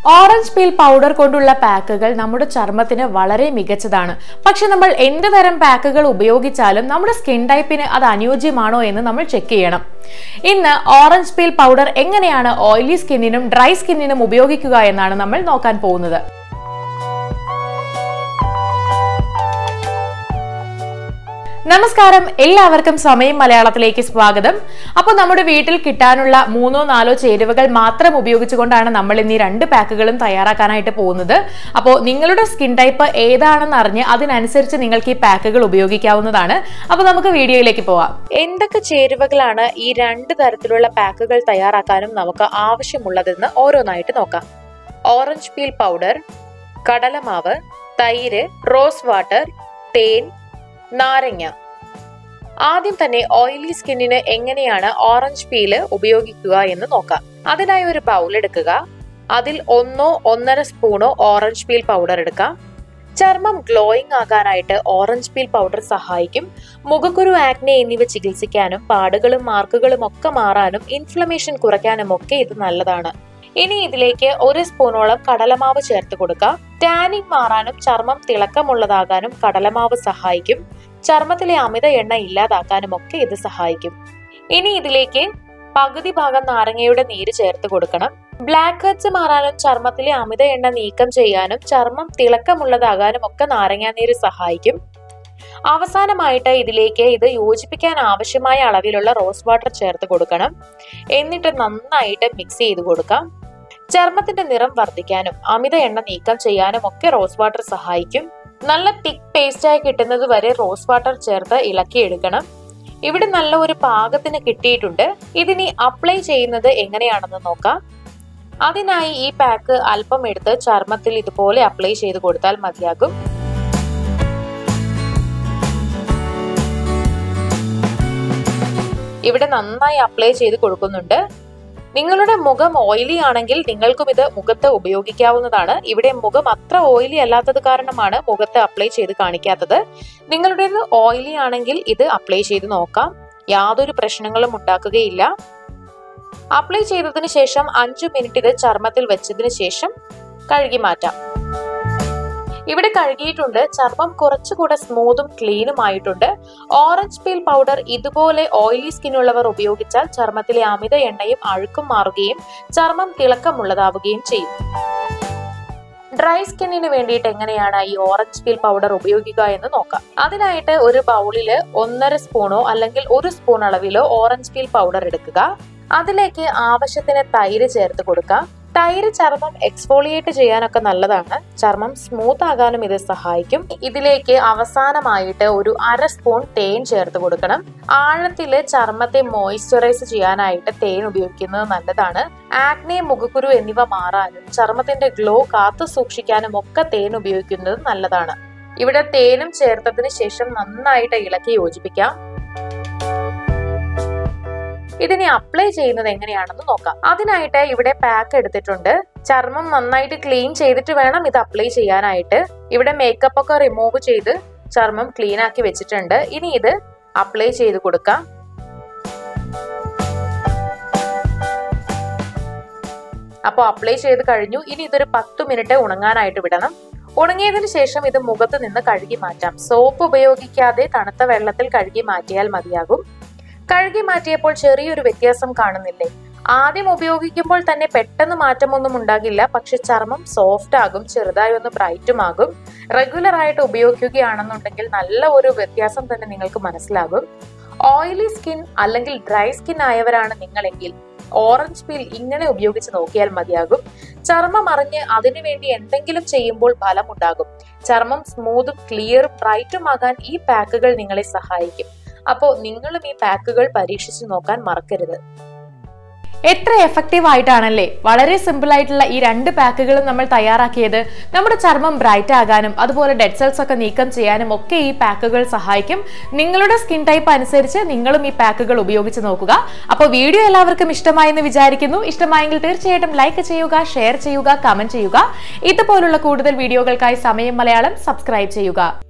orange peel powder കൊണ്ടുള്ള പാക്കുകൾ നമ്മുടെ ചർമ്മത്തിന് വളരെ മികച്ചതാണ് പക്ഷെ നമ്മൾ എന്ത് തരം പാക്കുകൾ ഉപയോഗിച്ചാലും നമ്മുടെ സ്കിൻ ടൈപ്പിന് അത് അനുയോജ്യമാണോ എന്ന് നമ്മൾ ചെക്ക് ചെയ്യണം ഇന്ന് ഓറഞ്ച് പീൽ പൗഡർ എങ്ങനെയാണ് ഓയിലി സ്കിന്നിനും ഡ്രൈ സ്കിന്നിനും ഉപയോഗിക്കുക എന്നാണ് നമ്മൾ നോക്കാൻ പോകുന്നത് നമസ്കാരം എല്ലാവർക്കും സമയം മലയാളത്തിലേക്ക് സ്വാഗതം അപ്പോൾ നമ്മുടെ വീട്ടിൽ കിട്ടാനുള്ള മൂന്നോ നാലോ ചേരുവകൾ മാത്രം ഉപയോഗിച്ചുകൊണ്ടാണ് നമ്മൾ ഇന്ന് ഈ രണ്ട് പാക്കുകളും തയ്യാറാക്കാനായിട്ട് പോകുന്നത് അപ്പോൾ നിങ്ങളുടെ സ്കിൻ ടൈപ്പ് ഏതാണെന്ന് അറിഞ്ഞ് അതിനനുസരിച്ച് നിങ്ങൾക്ക് ഈ പാക്കുകൾ ഉപയോഗിക്കാവുന്നതാണ് അപ്പോൾ നമുക്ക് വീഡിയോയിലേക്ക് പോവാം എന്തൊക്കെ ചേരുവകളാണ് ഈ രണ്ട് തരത്തിലുള്ള പാക്കുകൾ തയ്യാറാക്കാനും നമുക്ക് ആവശ്യമുള്ളതെന്ന് ഓരോന്നായിട്ട് നോക്കാം ഓറഞ്ച് പീൽ പൗഡർ കടലമാവ് തൈര് റോസ് വാട്ടർ തേൻ നാരങ്ങ ആദ്യം തന്നെ ഓയിലി സ്കിന്നിന് എങ്ങനെയാണ് ഓറഞ്ച് പീല് ഉപയോഗിക്കുക എന്ന് നോക്കാം അതിനായി ഒരു ബൗൾ എടുക്കുക അതിൽ ഒന്നോ ഒന്നര സ്പൂണോ ഓറഞ്ച് പീൽ പൗഡർ എടുക്കാം ചർമ്മം ഗ്ലോയിങ് ആകാനായിട്ട് ഓറഞ്ച് പീൽ പൗഡർ സഹായിക്കും മുഖക്കുരു ആക്നെ എന്നിവ ചികിത്സിക്കാനും പാടുകളും മാർക്കുകളും ഒക്കെ മാറാനും ഇൻഫ്ലമേഷൻ കുറയ്ക്കാനും ഒക്കെ ഇത് നല്ലതാണ് ഇനി ഇതിലേക്ക് ഒരു സ്പൂണോളം കടലമാവ് ചേർത്ത് കൊടുക്കുക ടാനിങ് മാറാനും ചർമ്മം തിളക്കമുള്ളതാകാനും കടലമാവ് സഹായിക്കും ചർമ്മത്തിലെ അമിത എണ്ണ ഇല്ലാതാക്കാനും ഒക്കെ ഇത് സഹായിക്കും ഇനി ഇതിലേക്ക് പകുതി ഭാഗം നാരങ്ങയുടെ നീര് ചേർത്ത് കൊടുക്കണം ബ്ലാക്ക് ഹെഡ്സ് മാറാനും ചർമ്മത്തിലെ അമിത എണ്ണ നീക്കം ചെയ്യാനും ചർമ്മം തിളക്കമുള്ളതാകാനും ഒക്കെ നാരങ്ങാനീര് സഹായിക്കും അവസാനമായിട്ട് ഇതിലേക്ക് ഇത് യോജിപ്പിക്കാൻ ആവശ്യമായ അളവിലുള്ള റോസ് വാട്ടർ ചേർത്ത് കൊടുക്കണം എന്നിട്ട് നന്നായിട്ട് മിക്സ് ചെയ്ത് കൊടുക്കാം ചർമ്മത്തിന്റെ നിറം വർദ്ധിക്കാനും അമിത എണ്ണ നീക്കം ചെയ്യാനും ഒക്കെ റോസ് വാട്ടർ സഹായിക്കും നല്ല തിക്ക് പേസ്റ്റായി കിട്ടുന്നത് വരെ റോസ് വാട്ടർ ചേർത്ത് ഇളക്കിയെടുക്കണം ഇവിടെ നല്ല ഒരു പാകത്തിന് കിട്ടിയിട്ടുണ്ട് ഇതിനി അപ്ലൈ ചെയ്യുന്നത് എങ്ങനെയാണെന്ന് നോക്കാം അതിനായി ഈ പാക്ക് അല്പം എടുത്ത് ചർമ്മത്തിൽ ഇതുപോലെ അപ്ലൈ ചെയ്ത് കൊടുത്താൽ മതിയാകും ഇവിടെ നന്നായി അപ്ലൈ ചെയ്ത് കൊടുക്കുന്നുണ്ട് നിങ്ങളുടെ മുഖം ഓയിലി ആണെങ്കിൽ നിങ്ങൾക്കും ഇത് മുഖത്ത് ഉപയോഗിക്കാവുന്നതാണ് ഇവിടെ മുഖം അത്ര ഓയിലി അല്ലാത്തത് കാരണമാണ് മുഖത്ത് അപ്ലൈ ചെയ്ത് കാണിക്കാത്തത് നിങ്ങളുടേത് ഓയിലി ആണെങ്കിൽ ഇത് അപ്ലൈ ചെയ്ത് നോക്കാം യാതൊരു പ്രശ്നങ്ങളും ഉണ്ടാക്കുകയില്ല അപ്ലൈ ചെയ്തതിന് ശേഷം അഞ്ചു മിനിറ്റ് ഇത് ചർമ്മത്തിൽ വെച്ചതിന് ശേഷം കഴുകി മാറ്റാം ഇവിടെ കഴുകിയിട്ടുണ്ട് ചർമ്മം കുറച്ചുകൂടെ സ്മൂത്തും ക്ലീനും ആയിട്ടുണ്ട് ഓറഞ്ച് പീൽ പൗഡർ ഇതുപോലെ ഓയിലി സ്കിന്നുള്ളവർ ഉപയോഗിച്ചാൽ ചർമ്മത്തിലെ അമിത എണ്ണയും അഴുക്കും മാറുകയും ചർമ്മം തിളക്കമുള്ളതാവുകയും ചെയ്യും ഡ്രൈ സ്കിന്നിന് വേണ്ടിയിട്ട് എങ്ങനെയാണ് ഈ ഓറഞ്ച് പീൽ പൗഡർ ഉപയോഗിക്കുക എന്ന് നോക്കാം അതിനായിട്ട് ഒരു ബൗളില് ഒന്നര സ്പൂണോ അല്ലെങ്കിൽ ഒരു സ്പൂൺ അളവിലോ ഓറഞ്ച് പീൽ പൗഡർ എടുക്കുക അതിലേക്ക് ആവശ്യത്തിന് തൈര് ചേർത്ത് കൊടുക്കാം തൈര് ചർമ്മം എക്സ്ഫോളിയേറ്റ് ചെയ്യാനൊക്കെ നല്ലതാണ് ചർമ്മം സ്മൂത്ത് ആകാനും ഇത് സഹായിക്കും ഇതിലേക്ക് അവസാനമായിട്ട് ഒരു അര സ്പൂൺ തേൻ ചേർത്ത് കൊടുക്കണം ആഴത്തില് ചർമ്മത്തെ മോയിസ്ചറൈസ് ചെയ്യാനായിട്ട് തേൻ ഉപയോഗിക്കുന്നത് നല്ലതാണ് ആക്നെ മുഖക്കുരു എന്നിവ മാറാനും ചർമ്മത്തിന്റെ ഗ്ലോ കാത്തു സൂക്ഷിക്കാനും ഒക്കെ തേൻ ഉപയോഗിക്കുന്നത് നല്ലതാണ് ഇവിടെ തേനും ചേർത്തതിന് ശേഷം നന്നായിട്ട് ഇളക്കി യോജിപ്പിക്കാം ഇതിനെ അപ്ലൈ ചെയ്യുന്നത് എങ്ങനെയാണെന്ന് നോക്കാം അതിനായിട്ട് ഇവിടെ പാക്ക് എടുത്തിട്ടുണ്ട് ചർമ്മം നന്നായിട്ട് ക്ലീൻ ചെയ്തിട്ട് വേണം ഇത് അപ്ലൈ ചെയ്യാനായിട്ട് ഇവിടെ മേക്കപ്പ് ഒക്കെ റിമൂവ് ചെയ്ത് ചർമ്മം ക്ലീൻ ആക്കി വെച്ചിട്ടുണ്ട് ഇനി ഇത് അപ്ലൈ ചെയ്ത് കൊടുക്കാം അപ്പോൾ അപ്ലൈ ചെയ്ത് കഴിഞ്ഞു ഇനി ഇതൊരു പത്ത് മിനിറ്റ് ഉണങ്ങാനായിട്ട് വിടണം ഉണങ്ങിയതിന് ശേഷം ഇത് മുഖത്ത് നിന്ന് കഴുകി മാറ്റാം സോപ്പ് ഉപയോഗിക്കാതെ തണുത്ത വെള്ളത്തിൽ കഴുകി മാറ്റിയാൽ മതിയാകും കഴുകി മാറ്റിയപ്പോൾ ചെറിയൊരു വ്യത്യാസം കാണുന്നില്ലേ ആദ്യം ഉപയോഗിക്കുമ്പോൾ തന്നെ പെട്ടെന്ന് മാറ്റമൊന്നും ഉണ്ടാകില്ല പക്ഷെ ചർമ്മം സോഫ്റ്റ് ആകും ചെറുതായി ഒന്ന് ബ്രൈറ്റും ആകും റെഗുലർ ആയിട്ട് ഉപയോഗിക്കുകയാണെന്നുണ്ടെങ്കിൽ നല്ല ഒരു വ്യത്യാസം തന്നെ നിങ്ങൾക്ക് മനസ്സിലാകും ഓയിലി സ്കിൻ അല്ലെങ്കിൽ ഡ്രൈ സ്കിൻ ആയവരാണ് നിങ്ങളെങ്കിൽ ഓറഞ്ച് പീൽ ഇങ്ങനെ ഉപയോഗിച്ച് നോക്കിയാൽ മതിയാകും ചർമ്മം അറിഞ്ഞ് അതിനുവേണ്ടി എന്തെങ്കിലും ചെയ്യുമ്പോൾ ഫലമുണ്ടാകും ചർമ്മം സ്മൂത്തും ക്ലിയറും ബ്രൈറ്റും ആകാൻ ഈ പാക്കുകൾ നിങ്ങളെ സഹായിക്കും അപ്പോൾ നിങ്ങളും ഈ പാക്കുകൾ പരീക്ഷിച്ചു നോക്കാൻ മറക്കരുത് എത്ര എഫക്റ്റീവ് ആയിട്ടാണല്ലേ വളരെ സിമ്പിൾ ആയിട്ടുള്ള ഈ രണ്ട് പാക്കുകളും നമ്മൾ തയ്യാറാക്കിയത് നമ്മുടെ ചർമ്മം ബ്രൈറ്റ് ആകാനും അതുപോലെ ഡെഡ് സെൽസ് ഒക്കെ നീക്കം ചെയ്യാനും ഒക്കെ ഈ പാക്കുകൾ സഹായിക്കും നിങ്ങളുടെ സ്കിൻ ടൈപ്പ് അനുസരിച്ച് നിങ്ങളും ഈ പാക്കുകൾ ഉപയോഗിച്ച് നോക്കുക അപ്പോൾ വീഡിയോ എല്ലാവർക്കും ഇഷ്ടമായെന്ന് വിചാരിക്കുന്നു ഇഷ്ടമായെങ്കിൽ തീർച്ചയായിട്ടും ലൈക്ക് ചെയ്യുക ഷെയർ ചെയ്യുക കമന്റ് ചെയ്യുക ഇതുപോലുള്ള കൂടുതൽ വീഡിയോകൾക്കായി സമയം മലയാളം സബ്സ്ക്രൈബ് ചെയ്യുക